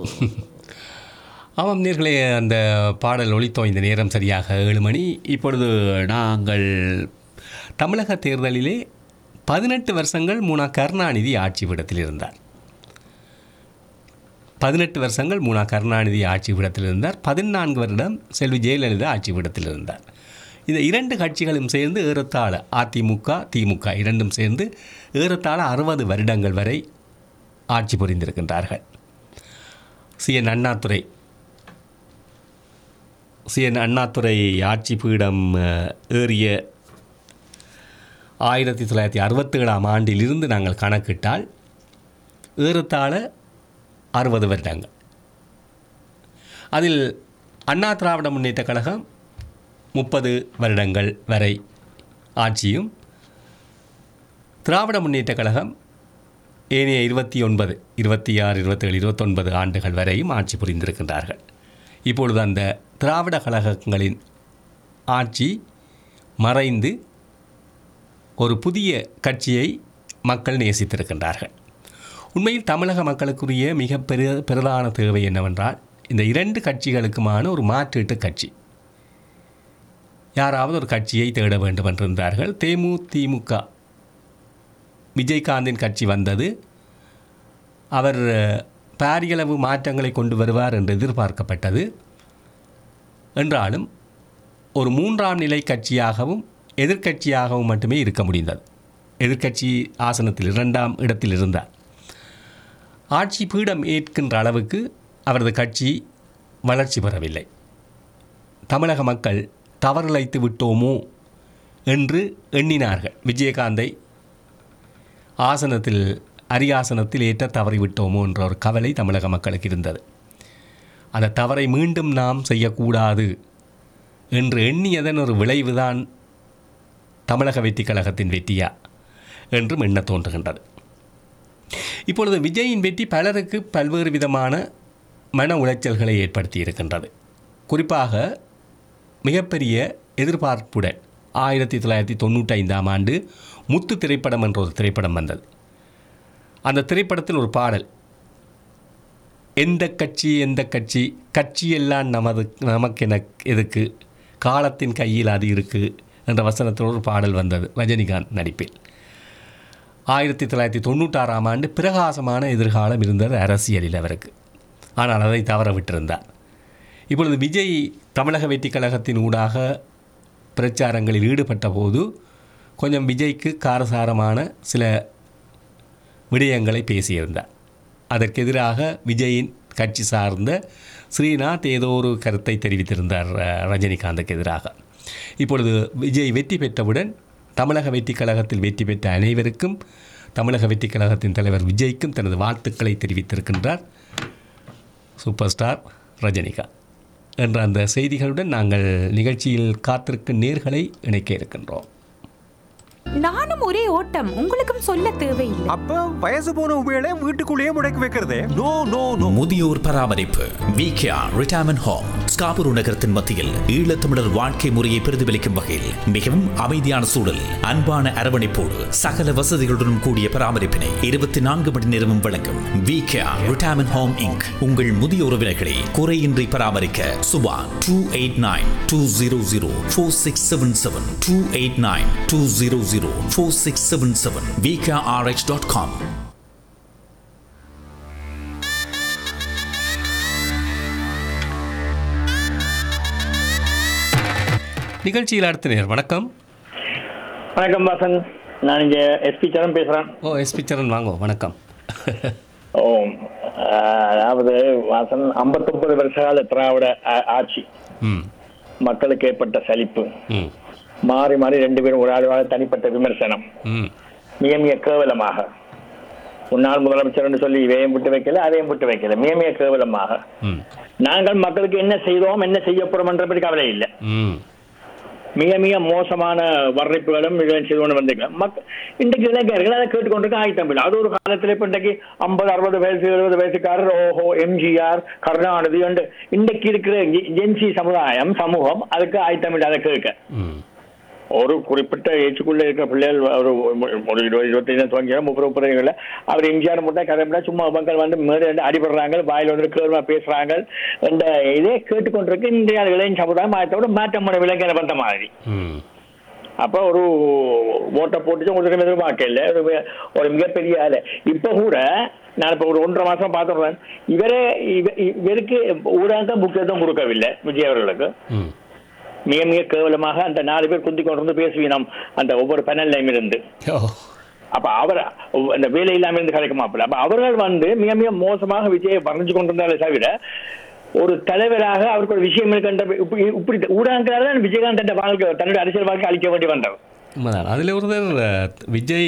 ஆமாம் நேர்களே அந்த பாடல் ஒலித்தோம் இந்த நேரம் சரியாக ஏழு மணி இப்பொழுது நாங்கள் தமிழக தேர்தலிலே பதினெட்டு வருஷங்கள் மூனா கருணாநிதி ஆட்சி பீடத்தில் இருந்தார் பதினெட்டு வருஷங்கள் மூனா கருணாநிதி ஆட்சி பீடத்தில் இருந்தார் பதினான்கு வருடம் செல்வி ஜெயலலிதா ஆட்சி பீடத்தில் இருந்தார் இந்த இரண்டு கட்சிகளும் சேர்ந்து ஏறத்தாழ அதிமுக திமுக இரண்டும் சேர்ந்து ஏறத்தாழ அறுபது வருடங்கள் வரை ஆட்சி புரிந்திருக்கின்றார்கள் C N Annadurai C N Annadurai ஆட்சி பீடம் அஹ், ஏறிய ஆயிரத்தி தொள்ளாயிரத்தி அறுபத்தேழாம் ஆண்டிலிருந்து நாங்கள் கணக்கிட்டால் ஏறத்தாழ அறுபது வருடங்கள் அதில் அண்ணா திராவிட முன்னேற்ற கழகம் முப்பது வருடங்கள் வரை ஆட்சியும் திராவிட முன்னேற்ற கழகம் ஏனைய இருபத்தி ஒன்பது இருபத்தி ஆறு இருபத்தேழு இருபத்தொன்பது ஆண்டுகள் வரையும் ஆட்சி புரிந்திருக்கின்றார்கள் இப்பொழுது அந்த திராவிட கழகங்களின் ஆட்சி மறைந்து ஒரு புதிய கட்சியை மக்கள் நேசித்திருக்கின்றார்கள் உண்மையில் தமிழக மக்களுக்குரிய மிக பெரு பிரதான தேவை என்னவென்றால் இந்த இரண்டு கட்சிகளுக்குமான ஒரு மாற்றீட்டு கட்சி யாராவது ஒரு கட்சியை தேட வேண்டும் என்றிருந்தார்கள் தேமுதிமுக விஜயகாந்தின் கட்சி வந்தது அவர் அஹ், பாரியளவு மாற்றங்களை கொண்டு வருவார் என்று எதிர்பார்க்கப்பட்டது என்றாலும் ஒரு மூன்றாம் நிலை கட்சியாகவும் எதிர்க்கட்சியாகவும் மட்டுமே இருக்க முடிந்தது எதிர்க்கட்சி ஆசனத்தில் இரண்டாம் இடத்தில் இருந்தார் ஆட்சி பீடம் ஏற்கின்ற அளவுக்கு அவரது கட்சி வளர்ச்சி பெறவில்லை தமிழக மக்கள் தவறிழைத்து விட்டோமோ என்று எண்ணினார்கள் விஜயகாந்தை ஆசனத்தில் அரியாசனத்தில் ஏற்ற தவறிவிட்டோமோ என்ற ஒரு கவலை தமிழக மக்களுக்கு இருந்தது அந்த தவறை மீண்டும் நாம் செய்யக்கூடாது என்று எண்ணியதன் ஒரு விளைவுதான் தமிழக வெற்றி கழகத்தின் வெற்றியா என்றும் எண்ண தோன்றுகின்றது இப்பொழுது விஜயின் வெற்றி பலருக்கு பல்வேறு விதமான மன உளைச்சல்களை ஏற்படுத்தி இருக்கின்றது குறிப்பாக மிகப்பெரிய எதிர்பார்ப்புடன் ஆயிரத்தி தொள்ளாயிரத்தி தொண்ணூற்றி ஐந்தாம் ஆண்டு முத்து திரைப்படம் என்ற ஒரு திரைப்படம் வந்தது அந்த திரைப்படத்தில் ஒரு பாடல் எந்த கட்சி எந்த கட்சி கட்சியெல்லாம் நமது நமக்கென எதுக்கு காலத்தின் கையில் அது இருக்கு என்ற வசனத்தோடு ஒரு பாடல் வந்தது ரஜினிகாந்த் நடிப்பில் ஆயிரத்தி தொள்ளாயிரத்தி தொண்ணூற்றாறாம் ஆண்டு பிரகாசமான எதிர்காலம் இருந்தது அரசியலில் அவருக்கு ஆனால் அதை தவற விட்டிருந்தார் இப்பொழுது விஜய் தமிழக வெற்றி கழகத்தின் ஊடாக பிரச்சாரங்களில் ஈடுபட்ட போது கொஞ்சம் விஜய்க்கு காரசாரமான சில விடயங்களை பேசியிருந்தார் அதற்கு எதிராக விஜயின் கட்சி சார்ந்த ஸ்ரீநாத் ஏதோ ஒரு கருத்தை தெரிவித்திருந்தார் அஹ், ரஜினிகாந்துக்கு எதிராக இப்பொழுது விஜய் வெற்றி பெற்றவுடன் தமிழக வெற்றி கழகத்தில் வெற்றி பெற்ற அனைவருக்கும் தமிழக வெற்றி கழகத்தின் தலைவர் விஜய்க்கும் தனது வாழ்த்துக்களை தெரிவித்திருக்கின்றார் சூப்பர் ஸ்டார் ரஜினிகாந்த் என்ற அந்த செய்திகளுடன் நாங்கள் நிகழ்ச்சியில் காத்திருக்கும் நேர்களை இணைக்க இருக்கின்றோம் நானும் ஒரே ஓட்டம் உங்களுக்கும் சொல்ல தேவையில்லை அப்ப வயசு போன உபயோக வீட்டுக்குள்ளேயே முடக்கி வைக்கிறதே நோ நோ நோ முதியோர் பராமரிப்பு விகேஆர் ரிட்டையர்மெண்ட் ஹோம் ஸ்காபுரு நகரத்தின் மத்தியில் ஈழத்தமிழர் வாழ்க்கை முறையை பிரதிபலிக்கும் வகையில் மிகவும் அமைதியான சூழல் அன்பான அரவணைப்போடு சகல வசதிகளுடன் கூடிய பராமரிப்பினை இருபத்தி நான்கு மணி நேரமும் வழங்கும் விகேஆர் ரிட்டையர்மெண்ட் ஹோம் இங்க் உங்கள் முதிய உறவினர்களை குறையின்றி பராமரிக்க Subha two eight nine two zero zero four six seven seven two eight nine two zero zero four six seven seven VKRH dot com நிகழ்ச்சியில் அடுத்த நேர் வணக்கம் வணக்கம் வாசன் நான் இங்க எஸ்பி சரண் பேசுறேன் ஓ எஸ்பி சரண் வாங்கோ வணக்கம் ஓ ஆஹ், அதாவது வாசன் 59 வருஷ கால திராவிட ஆ- ஆட்சி ம் மக்களுக்கு ஏற்பட்ட சலிப்பு ம் மாறி மாறி ரெண்டு பேரும் ஒரு ஆளுவாக தனிப்பட்ட விமர்சனம் ம் மிக மிக கேவலமாக முன்னாள் முதலமைச்சர் என்று சொல்லி இவையும் விட்டு வைக்கல அதையும் விட்டு வைக்கல மிக மிக கேவலமாக ம் நாங்கள் மக்களுக்கு என்ன செய்தோம் என்ன செய்ய போறோம் என்ற பற்றி கவலை இல்லை ம் மிக மிக மோசமான வர்ணிப்புகளும் இதெல்லாம் செய்து கொண்டு வந்திருக்கலாம் மக்க இன்றைக்கு இளைஞர்கள் அதை கேட்டுக்கொண்டிருக்க ஆயுத்தம் அது ஒரு காலத்தில் இப்ப இன்றைக்கு ஐம்பது அறுபது வயசு எழுபது வயசுக்காரர் ஓஹோ எம்ஜிஆர் கருணாநிதி என்று இன்றைக்கு இருக்கிற ஜென்சி சமுதாயம் சமூகம் அதுக்கு ஆயுத்தம் அதை கேட்க ம் ஒரு குறிப்பிட்ட ஏஜுக்குள்ள இருக்கிற பிள்ளைகள் ஒரு ஒரு இருபது இருபத்தைந்து துவங்கியா முப்பது முப்பது அவர் எம்ஜிஆர் மட்டும் கதை சும்மா மக்கள் வந்து மேலே வந்து அடிபடுறாங்க வாயில் வந்து கேள்வா பேசுறாங்க இந்த இதே கேட்டுக்கொண்டிருக்கு இந்திய இளைஞர் சமுதாயம் அதோட மாற்றமான விலங்கின வந்த மாதிரி ம் அப்ப ஒரு ஓட்டை போட்டுச்சு உங்களுக்கு எதிர்பார்க்கல ஒரு மிக- ஒரு மிகப்பெரிய ஆளு இப்ப கூட நான் இப்ப ஒரு ஒன்றரை மாசம் பார்த்துறேன் இவரே இவ- இவருக்கு ஊடகம் முக்கியத்துவம் கொடுக்கவில்லை விஜய் அவர்களுக்கு ம் மிக மிக கேவலமாக அந்த நாலு பேர் குந்தி கொண்டு வந்து பேசுவீனம் அந்த ஒவ்வொரு பேனல்லையும் இருந்து ஓ அப்ப அவர் அந்த வேலை இல்லாம இருந்து கிடைக்க மாப்பிள்ள அப்ப அவர்கள் வந்து மிக மிக மோசமாக விஜயை வரைஞ்சு கொண்டிருந்தாலே தவிர ஒரு தலைவராக அவருக்கு ஒரு விஷயம் இருக்கின்ற இப்படி இப்படி ஊடகங்களால தான் விஜயகாந்த் தன்னுடைய வாழ்க்கை தன்னுடைய அரசியல் வாழ்க்கை அளிக்க வேண்டி வந்தார் உண்மைதான் அதில் ஒருத்தர் அஹ், விஜய்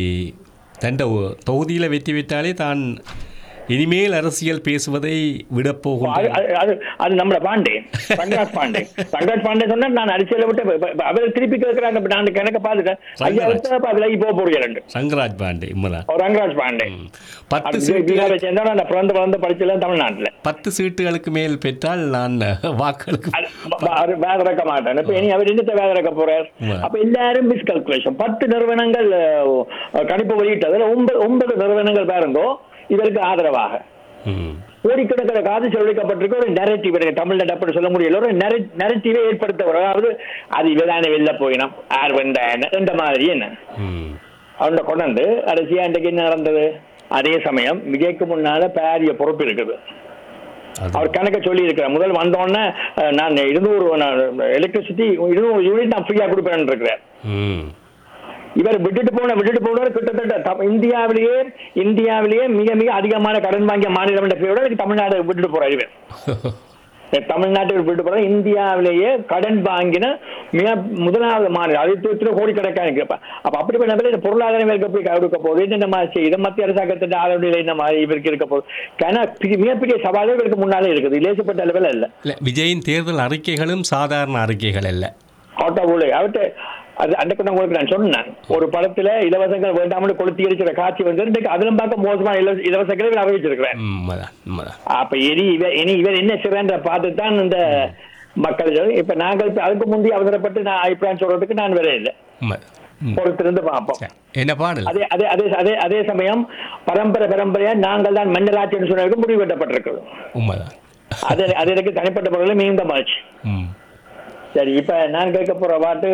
தண்ட தொகுதியில் வெற்றி பெற்றாலே தான் இனிமேல் அரசியல் பேசுவதை விடப் அது போகின்ற அது- அது அது நம்மள பாண்டே சங்கராஜ் பாண்டே சங்கராஜ் பாண்டே சொன்னா நான் அரசியலை விட்டு இப்ப- இப்ப அவர் திருப்பி கேட்கிறாங்க இப்ப நான் கணக்க பாத்துட்டேன் ஐயா சங்கராஜ். விட்டு அப்ப விலகி போக போறீங்க ரெண்டு சங்கராஜ் பாண்டே உண்மைதான் அவர் ரங்கராஜ் பாண்டே ம். பத்து அது சீட்டுகள் பீகாரை சேர்ந்தா நான் பிறந்து வளர்ந்து படிச்செல்லாம் தமிழ்நாட்டுல பத்து சீட்டுகளுக்கு மேல் பெற்றால் நான் வாக்களுக்கு அது வ- அவர் வேக இறக்க மாட்டேன் இப்ப இனி அவர் என்னத்தை வேக இறக்க போறார் உண்மை. அப்ப எல்லாரும் மிஸ்கல்குலேஷன் பத்து நிறுவனங்கள் அஹ், கணிப்பு வெளியிட்டதுல ஒன்பது ஒன்பது நிறுவனங்கள் பாருங்கோ இதற்கு ஆதரவாக ம் கோடிக்கணக்கில் காது செலவழிக்கப்பட்டிருக்க ஒரு நெரட்டிவ் எனக்கு தமிழ்ல அப்படி சொல்ல முடியல ஒரு நெரட்டிவை ஏற்படுத்த அதாவது அது இவதான வெளில போயினோம் ஆர் வெண்டான இந்த மாதிரி என்ன ம் அவனை கொண்டாந்து கடைசியா இன்றைக்கு என்ன நடந்தது அதே சமயம் விஜய்க்கு முன்னால பாரிய பொறுப்பு இருக்குது அது அவர் கணக்க சொல்லி இருக்கிறார் முதல் வந்தோடனே அஹ், நான் இருநூறு எலக்ட்ரிசிட்டி இருநூறு யூனிட் நான் ஃப்ரீயா கொடுப்பேன் இருக்கிறார் ம் இவர் விட்டுட்டு போன விட்டுட்டு போனவர் கிட்டத்தட்ட தம்- இந்தியாவிலேயே இந்தியாவிலேயே மிக மிக அதிகமான கடன் வாங்கிய மாநிலம் என்ற பெயரோட எனக்கு தமிழ்நாடு விட்டுட்டு போறார் இவர் தமிழ்நாட்டை விட்டுட்டு போற இந்தியாவிலேயே கடன் வாங்கின மிக முதலாவது மாநிலம் அது இத்தனை கோடிக்கணக்கான இருக்கு அப்ப அப்ப அப்படி பண்ண இந்த பொருளாதாரம் இவருக்கு எப்படி கொடுக்க போகுது என்ன மாதிரி இதை மத்திய அரசாங்கத்தின் ஆதரவு என்ன மாதிரி இவருக்கு இருக்க போகுது ஏன்னா பெரிய- மிகப்பெரிய சவாலே இவருக்கு முன்னாலே இருக்குது லேசப்பட்ட அளவில் இல்ல இல்லை விஜயின் தேர்தல் அறிக்கைகளும் சாதாரண அறிக்கைகள் அல்ல ஆட்டோ ஊழல் அவர்கிட்ட அது அன்றைக்கு நான் உங்களுக்கு நான் சொன்னேன் ஒரு படத்துல இலவசங்கள் வேண்டாம்னு கொளுத்தி அடிக்கிற காட்சி வந்து இன்றைக்கு அதிலும் பார்க்க மோசமான இலவச இலவசங்களை இவர் அறிவிச்சிருக்கிறேன் ம், உண்மைதான் உண்மைதான் அப்ப இனி இவர் இனி இவர் என்ன செய்வேன்ற பார்த்து தான் இந்த மக்கள் சொல்லி- இப்ப நாங்கள் இப்ப அதுக்கு முந்தைய அவசரப்பட்டு நான் அபிப்பிராயம் சொல்றதுக்கு நான் வரே இல்லை உண்மைதான் ம் பொறுத்திருந்து பார்ப்போம் சரி. என்ன பாடல் அதே அதே அதே அதே அதே சமயம் பரம்பரை பரம்பரையா நாங்கள் தான் மன்னராட்சின்னு சொன்னதுக்கு முடிவு கட்டப்பட்டிருக்கிறது உண்மைதான் அது அது எனக்கு தனிப்பட்ட முறையில் மிகுந்த மகிழ்ச்சி ம் சரி இப்ப நான் கேட்க போற பாட்டு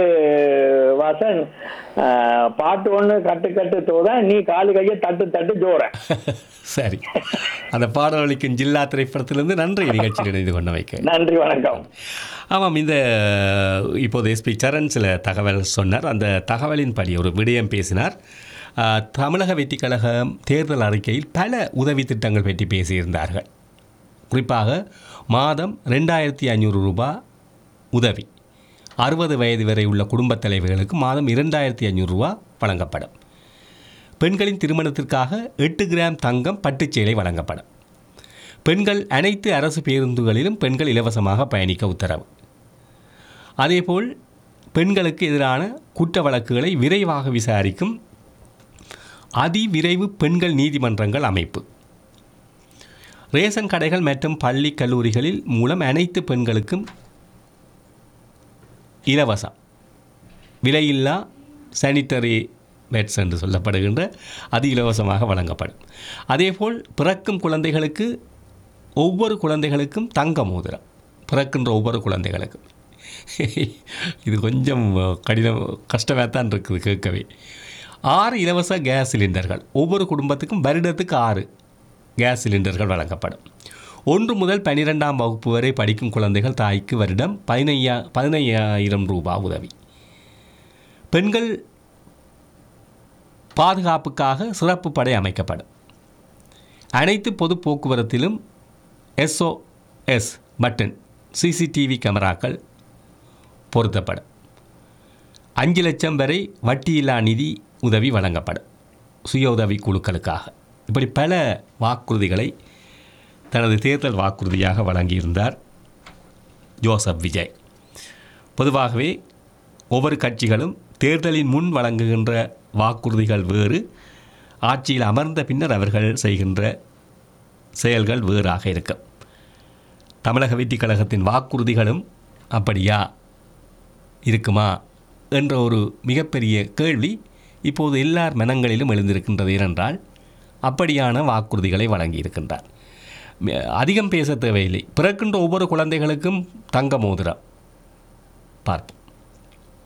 வாசன் ஆஹ், பாட்டு ஒண்ணு கட்டு கட்டு தோத நீ காலு கையை தட்டு தட்டு ஜோற சரி அந்த பாடல்களுக்கு ஜில்லா திரைப்படத்திலிருந்து நன்றி நிகழ்ச்சியில் இணைந்து கொண்டு வைக்க நன்றி வணக்கம் ஆமாம் இந்த இப்போது எஸ்பி சரண் சில தகவல் சொன்னார் அந்த தகவலின்படி ஒரு விடயம் பேசினார் ஆஹ், தமிழக வெற்றிக் கழகம் தேர்தல் அறிக்கையில் பல உதவி திட்டங்கள் பற்றி பேசியிருந்தார்கள் குறிப்பாக மாதம் ரெண்டாயிரத்தி ஐநூறு ரூபாய் உதவி அறுபது வயது வரை உள்ள குடும்பத் தலைவர்களுக்கு மாதம் இரண்டாயிரத்தி ஐநூறு ரூபா வழங்கப்படும் பெண்களின் திருமணத்திற்காக எட்டு கிராம் தங்கம் பட்டுச்சேலை வழங்கப்படும் பெண்கள் அனைத்து அரசு பேருந்துகளிலும் பெண்கள் இலவசமாக பயணிக்க உத்தரவு அதேபோல் பெண்களுக்கு எதிரான குற்ற வழக்குகளை விரைவாக விசாரிக்கும் அதிவிரைவு பெண்கள் நீதிமன்றங்கள் அமைப்பு ரேஷன் கடைகள் மற்றும் பள்ளி கல்லூரிகளில் மூலம் அனைத்து பெண்களுக்கும் இலவசம் விலையில்லா சானிட்டரி பெட்ஸ் என்று சொல்லப்படுகின்ற அது இலவசமாக வழங்கப்படும் அதேபோல் பிறக்கும் குழந்தைகளுக்கு ஒவ்வொரு குழந்தைகளுக்கும் தங்க மோதிரம் பிறக்கின்ற ஒவ்வொரு குழந்தைகளுக்கும் இது கொஞ்சம் கடினம் கஷ்டமாக தான் இருக்குது கேட்கவே ஆறு இலவச கேஸ் சிலிண்டர்கள் ஒவ்வொரு குடும்பத்துக்கும் வருடத்துக்கு ஆறு கேஸ் சிலிண்டர்கள் வழங்கப்படும் ஒன்று முதல் பன்னிரெண்டாம் வகுப்பு வரை படிக்கும் குழந்தைகள் தாய்க்கு வருடம் பதினையா பதினையாயிரம் ரூபாய் உதவி பெண்கள் பாதுகாப்புக்காக சிறப்பு படை அமைக்கப்படும் அனைத்து பொது போக்குவரத்திலும் எஸ்ஓஎஸ் பட்டன் சிசிடிவி கேமராக்கள் பொருத்தப்படும் அஞ்சு லட்சம் வரை வட்டியில்லா நிதி உதவி வழங்கப்படும் சுய உதவி குழுக்களுக்காக இப்படி பல வாக்குறுதிகளை தனது தேர்தல் வாக்குறுதியாக வழங்கியிருந்தார் ஜோசப் விஜய் பொதுவாகவே ஒவ்வொரு கட்சிகளும் தேர்தலின் முன் வழங்குகின்ற வாக்குறுதிகள் வேறு ஆட்சியில் அமர்ந்த பின்னர் அவர்கள் செய்கின்ற செயல்கள் வேறாக இருக்கும் தமிழக வெற்றிக் கழகத்தின் வாக்குறுதிகளும் அப்படியா இருக்குமா என்ற ஒரு மிகப்பெரிய கேள்வி இப்போது எல்லார் மனங்களிலும் எழுந்திருக்கின்றது ஏனென்றால் அப்படியான வாக்குறுதிகளை வழங்கியிருக்கின்றார் ம- அதிகம் பேச தேவையில்லை பிறக்கின்ற ஒவ்வொரு குழந்தைகளுக்கும் தங்க மோதிரம் பார்ப்போம்